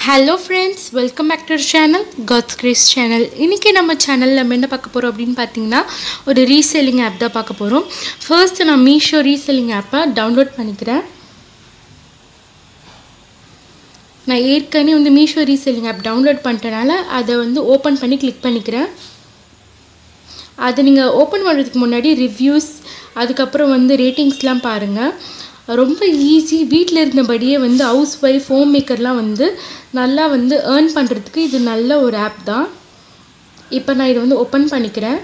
hello friends welcome back to channel God's grace channel இன்றைக்கி நம்ம சேனலில் நம்ம என்ன பார்க்க போகிறோம் அப்படின்னு பார்த்தீங்கன்னா ஒரு ரீசேலிங் ஆப் தான் பார்க்க போகிறோம் ஃபர்ஸ்ட் நான் மீஷோ ரீசேலிங் ஆப்பை டவுன்லோட் பண்ணிக்கிறேன் நான் ஏற்கனவே வந்து மீஷோ ரீசேலிங் ஆப் டவுன்லோட் பண்ணிட்டனால அதை வந்து ஓப்பன் பண்ணி கிளிக் பண்ணிக்கிறேன் அதை நீங்கள் ஓப்பன் பண்ணுறதுக்கு முன்னாடி ரிவ்யூஸ் அதுக்கப்புறம் வந்து ரேட்டிங்ஸ்லாம் பாருங்கள் ரொம்ப ஈஸி வீட்டில் இருந்தபடியே வந்து ஹவுஸ் ஒய்ஃப் ஹோம் மேக்கர்லாம் வந்து நல்லா வந்து ஏர்ன் பண்ணுறதுக்கு இது நல்ல ஒரு ஆப் தான் இப்போ நான் இதை வந்து ஓப்பன் பண்ணிக்கிறேன்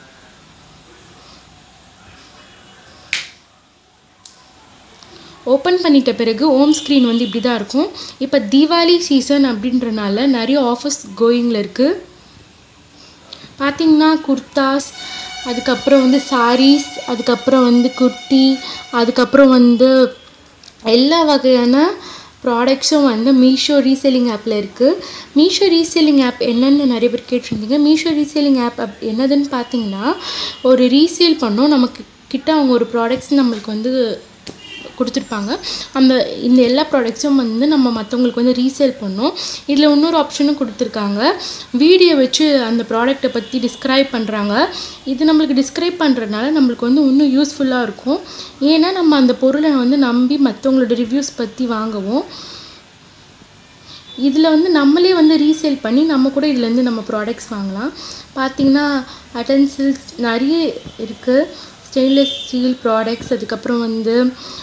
ஓப்பன் பண்ணிட்ட பிறகு ஹோம் ஸ்க்ரீன் வந்து இப்படி தான் இருக்கும் இப்போ தீபாவளி சீசன் அப்படின்றனால நிறைய ஆஃபர்ஸ் கோயிங்கில் இருக்குது பார்த்தீங்கன்னா குர்தாஸ் அதுக்கப்புறம் வந்து சாரீஸ் அதுக்கப்புறம் வந்து குர்த்தி அதுக்கப்புறம் வந்து எல்லா வகையான ப்ராடக்ட்ஸும் வந்து மீஷோ ரீசேலிங் ஆப்பில் இருக்குது மீஷோ ரீசேலிங் ஆப் என்னென்னு நிறைய பேர் கேட்டிருந்தீங்க மீஷோ ரீசேலிங் ஆப் அப் என்னதுன்னு பார்த்தீங்கன்னா ஒரு ரீசேல் பண்ணோம் நமக்கு கிட்ட அவங்க ஒரு ப்ராடக்ட்ஸ் நம்மளுக்கு வந்து கொடுத்துருப்பாங்க அந்த இந்த எல்லா ப்ராடக்ட்ஸும் வந்து நம்ம மற்றவங்களுக்கு வந்து ரீசேல் பண்ணோம் இதில் இன்னொரு ஆப்ஷனும் கொடுத்துருக்காங்க வீடியோ வச்சு அந்த ப்ராடக்ட்டை பற்றி டிஸ்கிரைப் பண்ணுறாங்க இது நம்மளுக்கு டிஸ்கிரைப் பண்ணுறதுனால நம்மளுக்கு வந்து இன்னும் யூஸ்ஃபுல்லாக இருக்கும் ஏன்னா நம்ம அந்த பொருளை வந்து நம்பி மற்றவங்களோட ரிவ்யூஸ் பற்றி வாங்குவோம் இதில் வந்து நம்மளே வந்து ரீசேல் பண்ணி நம்ம கூட இதுலேருந்து நம்ம ப்ராடக்ட்ஸ் வாங்கலாம் பார்த்திங்கன்னா அட்டன்சில்ஸ் நிறைய இருக்குது ஸ்டெயின்லெஸ் ஸ்டீல் ப்ராடக்ட்ஸ் அதுக்கப்புறம் வந்து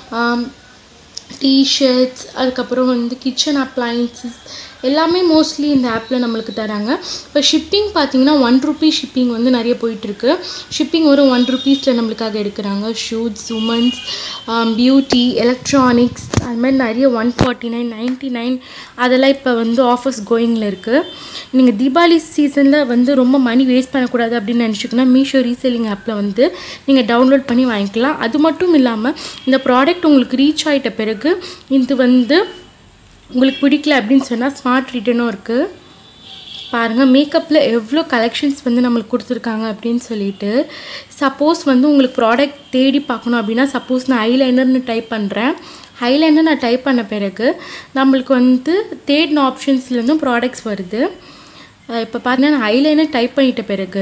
டிஷர்ட்ஸ் அதுக்கப்புறம் வந்து கிச்சன் அப்ளைன்சஸ் எல்லாமே மோஸ்ட்லி இந்த ஆப்பில் நம்மளுக்கு தராங்க இப்போ ஷிப்பிங் பார்த்தீங்கன்னா ஒன் ருபீ ஷிப்பிங் வந்து நிறைய போயிட்டுருக்கு ஷிப்பிங் ஒரு ஒன் ருபீஸில் நம்மளுக்காக எடுக்கிறாங்க ஷூட்ஸ் உமன்ஸ் பியூட்டி எலக்ட்ரானிக்ஸ் அது மாதிரி நிறைய one forty nine ninety nine அதெல்லாம் இப்போ வந்து ஆஃபர்ஸ் கோயிங்கில் இருக்குது நீங்கள் தீபாவளி சீசனில் வந்து ரொம்ப மணி வேஸ்ட் பண்ணக்கூடாது அப்படின்னு நினச்சிக்கோன்னா மீஷோ ரீசேலிங் ஆப்பில் வந்து நீங்கள் டவுன்லோட் பண்ணி வாங்கிக்கலாம் அது மட்டும் இல்லாமல் இந்த ப்ராடக்ட் உங்களுக்கு ரீச் ஆகிட்ட பிறகு இது வந்து உங்களுக்கு பிடிக்கல அப்படின்னு சொன்னால் ஸ்மார்ட் ரிட்டனும் இருக்குது பாருங்கள் மேக்கப்பில் எவ்வளோ கலெக்ஷன்ஸ் வந்து நம்மளுக்கு கொடுத்துருக்காங்க அப்படின்னு சொல்லிட்டு சப்போஸ் வந்து உங்களுக்கு ப்ராடக்ட் தேடி பார்க்கணும் அப்படின்னா சப்போஸ் நான் ஐலைனர்னு டைப் பண்ணுறேன் ஹைலைனர் நான் டைப் பண்ண பிறகு நம்மளுக்கு வந்து தேடின ஆப்ஷன்ஸ்லேருந்தும் ப்ராடக்ட்ஸ் வருது இப்போ பார்த்தீங்கன்னா நான் ஐலைனர் டைப் பண்ணிட்ட பிறகு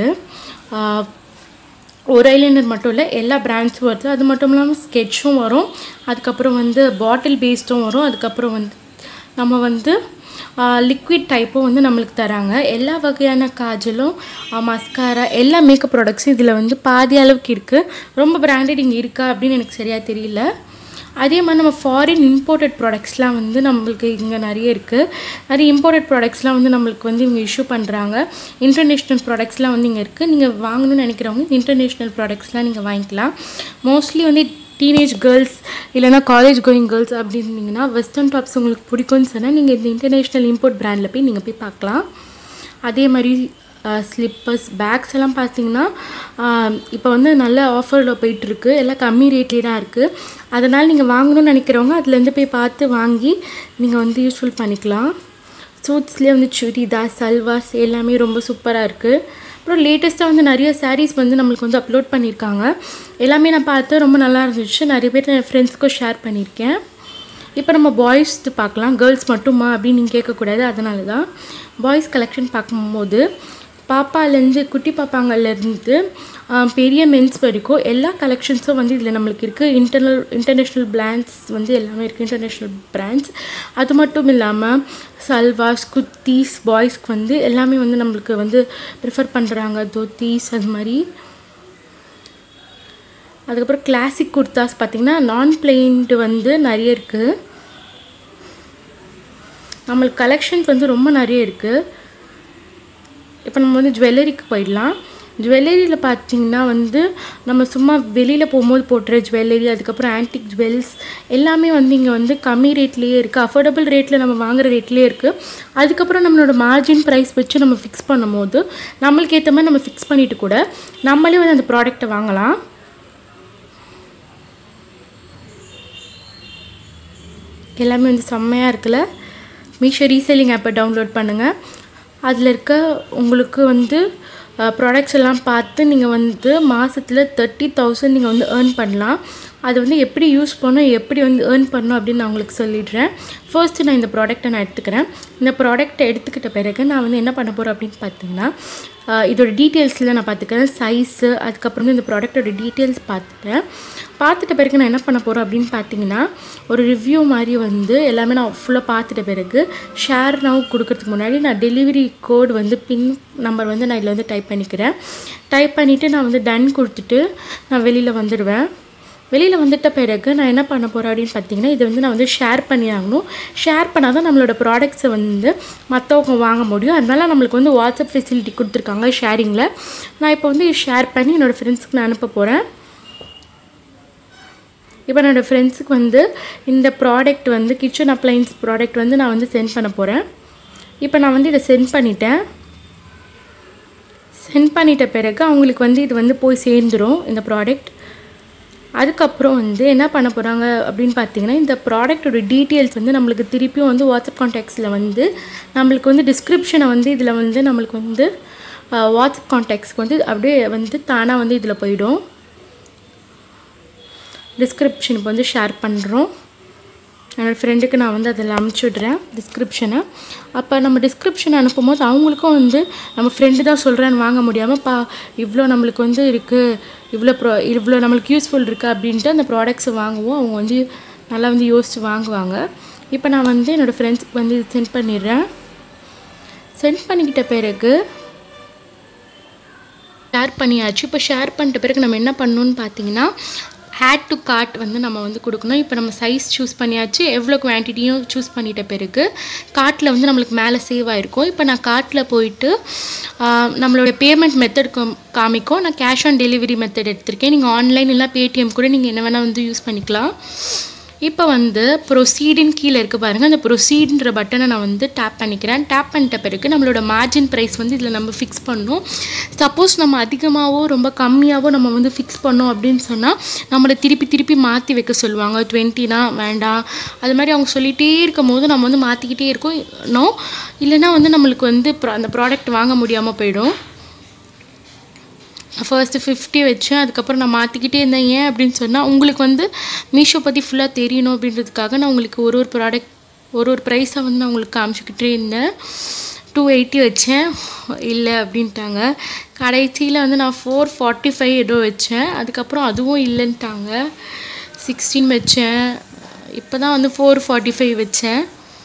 ஒரு ஐலைனர் மட்டும் இல்லை எல்லா பிராண்ட்ஸும் வருது அது மட்டும் இல்லாமல் ஸ்கெட்சும் வரும் அதுக்கப்புறம் வந்து பாட்டில் பேஸ்டும் வரும் அதுக்கப்புறம் வந்து நம்ம வந்து லிக்விட் டைப்பும் வந்து நம்மளுக்கு தராங்க எல்லா வகையான காஜலும் மஸ்காரா எல்லா மேக்கப் ப்ராடக்ட்ஸும் இதில் வந்து பாதி அளவுக்கு இருக்குது ரொம்ப பிராண்டட் இங்கே இருக்கா அப்படின்னு எனக்கு சரியாக தெரியல அதே மாதிரி நம்ம ஃபாரின் இம்போர்ட்டட் ப்ராடக்ட்ஸ்லாம் வந்து நம்மளுக்கு இங்கே நிறைய இருக்குது நிறைய இம்போர்ட்டட் ப்ராடக்ட்ஸ்லாம் வந்து நம்மளுக்கு வந்து இவங்க இஷ்யூ பண்ணுறாங்க இன்டர்நேஷ்னல் ப்ராடக்ட்ஸ்லாம் வந்து இங்கே இருக்குது நீங்கள் வாங்கணும்னு நினைக்கிறவங்க இன்டர்நேஷ்னல் ப்ராடக்ட்ஸ்லாம் நீங்கள் வாங்கிக்கலாம் மோஸ்ட்லி வந்து டீனேஜ் கேர்ள்ஸ் இல்லைனா காலேஜ் கோயிங் கேர்ள்ஸ் அப்படின்னீங்கன்னா வெஸ்டர்ன் டாப்ஸ் உங்களுக்கு பிடிக்கும்னு சொன்னால் நீங்கள் இந்த இன்டர்நேஷ்னல் இம்போர்ட் ப்ராண்டில் போய் நீங்கள் போய் பார்க்கலாம் அதே மாதிரி ஸ்லிப்பர்ஸ் பேக்ஸ் எல்லாம் பார்த்தீங்கன்னா இப்போ வந்து நல்ல ஆஃபரில் போயிட்டுருக்கு எல்லாம் கம்மி ரேட்லேயே தான் இருக்குது அதனால் நீங்கள் வாங்கணும்னு நினைக்கிறவங்க அதுலேருந்து போய் பார்த்து வாங்கி நீங்கள் வந்து யூஸ்ஃபுல் பண்ணிக்கலாம் சூட்ஸ்லேயே வந்து சுடிதார் சல்வாஸ் எல்லாமே ரொம்ப சூப்பராக இருக்குது அப்புறம் லேட்டஸ்ட்டாக வந்து நிறைய சாரீஸ் வந்து நம்மளுக்கு வந்து அப்லோட் பண்ணியிருக்காங்க எல்லாமே நான் பார்த்து ரொம்ப நல்லா இருந்துச்சு நிறைய பேர் என் ஃப்ரெண்ட்ஸ்க்கும் ஷேர் பண்ணியிருக்கேன் இப்போ நம்ம பாய்ஸ்து பார்க்கலாம் கேர்ள்ஸ் மட்டுமா அப்படின்னு நீங்கள் கேட்கக்கூடாது அதனால தான் பாய்ஸ் கலெக்ஷன் பார்க்கும்போது பாப்பாலேருந்து குட்டி பாப்பாங்கள்லேருந்து பெரிய மென்ஸ் வரைக்கும் எல்லா கலெக்ஷன்ஸும் வந்து இதில் நம்மளுக்கு இருக்குது இன்டர்னல் இன்டர்நேஷ்னல் பிராண்ட்ஸ் வந்து எல்லாமே இருக்குது இன்டர்நேஷ்னல் பிராண்ட்ஸ் அது மட்டும் இல்லாமல் சல்வாஸ் குர்த்தீஸ் பாய்ஸ்க்கு வந்து எல்லாமே வந்து நம்மளுக்கு வந்து ப்ரிஃபர் பண்ணுறாங்க தோத்தீஸ் அது மாதிரி அதுக்கப்புறம் கிளாசிக் குர்தாஸ் பார்த்திங்கன்னா நான் பிளெயின்டு வந்து நிறைய இருக்குது நம்மளுக்கு கலெக்ஷன்ஸ் வந்து ரொம்ப நிறைய இருக்குது இப்போ நம்ம வந்து ஜுவல்லரிக்கு போயிடலாம் ஜுவல்லரியில் பார்த்தீங்கன்னா வந்து நம்ம சும்மா வெளியில் போகும்போது போட்டுற ஜுவல்லரி அதுக்கப்புறம் ஆன்டிக் ஜுவல்ஸ் எல்லாமே வந்து இங்கே வந்து கம்மி ரேட்லேயே இருக்குது அஃபோர்டபுள் ரேட்டில் நம்ம வாங்குகிற ரேட்லேயே இருக்குது அதுக்கப்புறம் நம்மளோட மார்ஜின் ப்ரைஸ் வச்சு நம்ம ஃபிக்ஸ் பண்ணும்போது நம்மளுக்கு ஏற்ற மாதிரி நம்ம ஃபிக்ஸ் பண்ணிவிட்டு கூட நம்மளே வந்து அந்த ப்ராடக்ட்டை வாங்கலாம் எல்லாமே வந்து செம்மையாக இருக்குல்ல மீஷோ ரீசேலிங் ஆப்பை டவுன்லோட் பண்ணுங்கள் அதில் இருக்க உங்களுக்கு வந்து ப்ராடக்ட்ஸ் எல்லாம் பார்த்து நீங்கள் வந்து மாதத்தில் தேர்ட்டி தௌசண்ட் நீங்கள் வந்து ஏர்ன் பண்ணலாம் அது வந்து எப்படி யூஸ் பண்ணணும் எப்படி வந்து ஏர்ன் பண்ணணும் அப்படின்னு நான் உங்களுக்கு சொல்லிடுறேன் ஃபர்ஸ்ட்டு நான் இந்த ப்ராடக்ட்டை நான் எடுத்துக்கிறேன் இந்த ப்ராடக்ட்டை எடுத்துக்கிட்ட பிறகு நான் வந்து என்ன பண்ண போகிறேன் அப்படின்னு பார்த்தீங்கன்னா ஆஹ் இதோட டீட்டெயில்ஸில் நான் பார்த்துக்கிறேன் சைஸு அதுக்கப்புறம் வந்து இந்த ப்ராடக்ட்டோட டீட்டெயில்ஸ் பார்த்துட்டேன் பார்த்துட்ட பிறகு நான் என்ன பண்ண போகிறேன் அப்படின்னு பார்த்தீங்கன்னா ஒரு ரிவ்யூ மாதிரி வந்து எல்லாமே நான் ஃபுல்லாக பார்த்துட்ட பிறகு ஷேர் நான் கொடுக்கறதுக்கு முன்னாடி நான் டெலிவரி கோட் வந்து பின் நம்பர் வந்து நான் இதில் வந்து டைப் பண்ணிக்கிறேன் டைப் பண்ணிவிட்டு நான் வந்து டன் கொடுத்துட்டு நான் வெளியில் வந்துடுவேன் வெளியில் வந்துட்ட பிறகு நான் என்ன பண்ண போகிறேன் அப்படின்னு பார்த்தீங்கன்னா இது வந்து நான் வந்து ஷேர் பண்ணி ஆகணும் ஷேர் பண்ணால் தான் நம்மளோட ப்ராடக்ட்ஸை வந்து மற்றவங்க வாங்க முடியும் அதனால நம்மளுக்கு வந்து வாட்ஸ்அப் ஃபெசிலிட்டி கொடுத்துருக்காங்க ஷேரிங்கில் நான் இப்போ வந்து ஷேர் பண்ணி என்னோடய ஃப்ரெண்ட்ஸ்க்கு நான் அனுப்ப போகிறேன் இப்போ என்னோடய ஃப்ரெண்ட்ஸுக்கு வந்து இந்த ப்ராடக்ட் வந்து கிச்சன் அப்ளைன்ஸ் ப்ராடக்ட் வந்து நான் வந்து சென்ட் பண்ண போகிறேன் இப்போ நான் வந்து இதை சென்ட் பண்ணிட்டேன் சென்ட் பண்ணிட்ட பிறகு அவங்களுக்கு வந்து இது வந்து போய் சேர்ந்துடும் இந்த ப்ராடக்ட் அதுக்கப்புறம் வந்து என்ன பண்ண போகிறாங்க அப்படின்னு பார்த்தீங்கன்னா இந்த ப்ராடக்ட்டோட டீட்டெயில்ஸ் வந்து நம்மளுக்கு திருப்பியும் வந்து வாட்ஸ்அப் கான்டாக்ட்ஸில் வந்து நம்மளுக்கு வந்து டிஸ்கிரிப்ஷனை வந்து இதில் வந்து நம்மளுக்கு வந்து வாட்ஸ்அப் கான்டாக்ட்ஸ்க்கு வந்து அப்படியே வந்து தானாக வந்து இதில் போயிடும் டிஸ்கிரிப்ஷனுக்கு வந்து ஷேர் பண்ணுறோம் என்னோடய ஃப்ரெண்டுக்கு நான் வந்து அதில் அமுச்சு விட்றேன் டிஸ்கிரிப்ஷனை அப்போ நம்ம டிஸ்கிரிப்ஷன் அனுப்பும்போது அவங்களுக்கும் வந்து நம்ம ஃப்ரெண்டு தான் சொல்கிறேன்னு வாங்க முடியாமல் பா இவ்வளோ நம்மளுக்கு வந்து இருக்குது இவ்வளோ ப்ரோ இவ்வளோ நம்மளுக்கு யூஸ்ஃபுல் இருக்குது அப்படின்ட்டு அந்த ப்ராடக்ட்ஸை வாங்குவோம் அவங்க வந்து நல்லா வந்து யோசித்து வாங்குவாங்க இப்போ நான் வந்து என்னோடய ஃப்ரெண்ட்ஸுக்கு வந்து சென்ட் பண்ணிடுறேன் சென்ட் பண்ணிக்கிட்ட பிறகு ஷேர் பண்ணியாச்சு இப்போ ஷேர் பண்ணிட்ட பிறகு நம்ம என்ன பண்ணணும்னு பார்த்தீங்கன்னா ஹேட் டு கார்ட் வந்து நம்ம வந்து கொடுக்கணும் இப்போ நம்ம சைஸ் சூஸ் பண்ணியாச்சு எவ்வளோ குவான்டிட்டியும் சூஸ் பண்ணிட்ட பிறகு கார்ட்டில் வந்து நம்மளுக்கு மேலே சேவ் ஆகிருக்கும் இப்போ நான் கார்ட்டில் போயிட்டு ஆஹ், நம்மளோட பேமெண்ட் மெத்தட் காமிக்கும் நான் கேஷ் ஆன் டெலிவரி மெத்தட் எடுத்திருக்கேன் நீங்கள் ஆன்லைன் இல்லை பேடிஎம் கூட நீங்கள் என்ன வேணால் வந்து யூஸ் பண்ணிக்கலாம் இப்போ வந்து ப்ரொசீடுன்னு கீழே இருக்குது பாருங்கள் அந்த ப்ரொசீடுன்ற பட்டனை நான் வந்து டேப் பண்ணிக்கிறேன் டேப் பண்ணிட்ட பிறகு நம்மளோட மார்ஜின் ப்ரைஸ் வந்து இதில் நம்ம ஃபிக்ஸ் பண்ணணும் சப்போஸ் நம்ம அதிகமாகவோ ரொம்ப கம்மியாகவோ நம்ம வந்து ஃபிக்ஸ் பண்ணோம் அப்படின்னு சொன்னால் நம்மளை திருப்பி திருப்பி மாற்றி வைக்க சொல்லுவாங்க டுவெண்ட்டினா வேண்டாம் அது மாதிரி அவங்க சொல்லிகிட்டே இருக்கும் போது நம்ம வந்து மாற்றிக்கிட்டே இருக்கணும் இல்லைன்னா வந்து நம்மளுக்கு வந்து pro- அந்த ப்ராடக்ட் வாங்க முடியாமல் போயிடும் ஃபர்ஸ்ட்டு ஃபிஃப்டி வச்சேன் அதுக்கப்புறம் நான் மாற்றிக்கிட்டே இருந்தேன் ஏன் அப்படின்னு சொன்னால் உங்களுக்கு வந்து மீஷோ பற்றி ஃபுல்லாக தெரியணும் அப்படின்றதுக்காக நான் உங்களுக்கு ஒரு ஒரு ப்ராடக்ட் ஒரு ஒரு ப்ரைஸை வந்து நான் உங்களுக்கு காமிச்சிக்கிட்டே இருந்தேன் டூ எயிட்டி வச்சேன் இல்லை அப்படின்ட்டாங்க கடைசியில் வந்து நான் ஃபோர் ஃபார்ட்டி ஃபைவ் ஏதோ வச்சேன் அதுக்கப்புறம் அதுவும் இல்லைன்ட்டாங்க சிக்ஸ்டீன் வச்சேன் இப்போ தான் வந்து ஃபோர் ஃபார்ட்டி ஃபைவ் வச்சேன்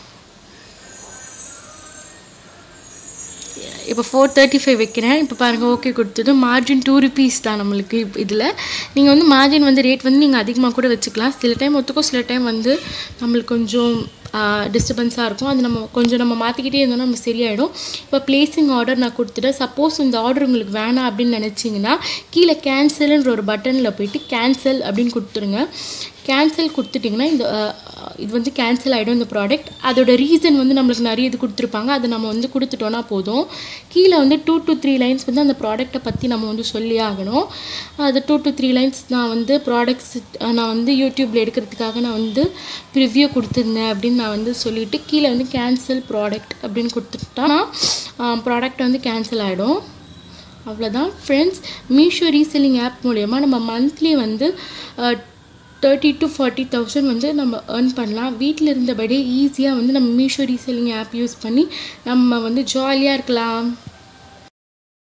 இப்போ ஃபோர் தேர்ட்டி ஃபைவ் வைக்கிறேன் இப்போ பாருங்கள் ஓகே கொடுத்தது மார்ஜின் டூ ருபீஸ் தான் நம்மளுக்கு இப் இதில் நீங்கள் வந்து மார்ஜின் வந்து ரேட் வந்து நீங்கள் அதிகமாக கூட வச்சுக்கலாம் சில டைம் ஒத்துக்கும் சில டைம் வந்து நம்மளுக்கு கொஞ்சம் டிஸ்டர்பன்ஸாக இருக்கும் அது நம்ம கொஞ்சம் நம்ம மாற்றிக்கிட்டே இருந்தோம்னா நம்ம சரியாயிடும் இப்போ பிளேசிங் ஆர்டர் நான் கொடுத்துட்டேன் சப்போஸ் இந்த ஆர்டர் உங்களுக்கு வேணாம் அப்படின்னு நினச்சிங்கன்னா கீழே கேன்சல்ன்ற ஒரு பட்டனில் போயிட்டு கேன்சல் அப்படின்னு கொடுத்துருங்க கேன்சல் கொடுத்துட்டிங்கன்னா இந்த அஹ், இது வந்து கேன்சல் ஆகிடும் இந்த ப்ராடக்ட் அதோட ரீசன் வந்து நம்மளுக்கு நிறைய இது கொடுத்துருப்பாங்க அதை நம்ம வந்து கொடுத்துட்டோன்னா போதும் கீழே வந்து டூ to த்ரீ லைன்ஸ் வந்து அந்த ப்ராடக்ட்டை பற்றி நம்ம வந்து சொல்லி ஆகணும் அது டூ to த்ரீ லைன்ஸ் நான் வந்து ப்ராடக்ட்ஸ் நான் வந்து யூடியூப்பில் எடுக்கிறதுக்காக நான் வந்து ரிவ்யூ கொடுத்துருந்தேன் அப்படின்னு நான் வந்து சொல்லிவிட்டு கீழே வந்து கேன்சல் ப்ராடக்ட் அப்படின்னு கொடுத்துட்டா ப்ராடக்ட் வந்து கேன்சல் ஆகிடும் அவ்வளோதான் ஃப்ரெண்ட்ஸ் மீஷோ ரீசெல்லிங் ஆப் மூலயமா நம்ம மந்த்லி வந்து தேர்ட்டி டு ஃபார்ட்டி தௌசண்ட் வந்து நம்ம earn பண்ணலாம் வீட்டில் இருந்தபடி ஈஸியாக வந்து நம்ம மீஷோ ரீசெல்லிங் ஆப் யூஸ் பண்ணி நம்ம வந்து ஜாலியாக இருக்கலாம்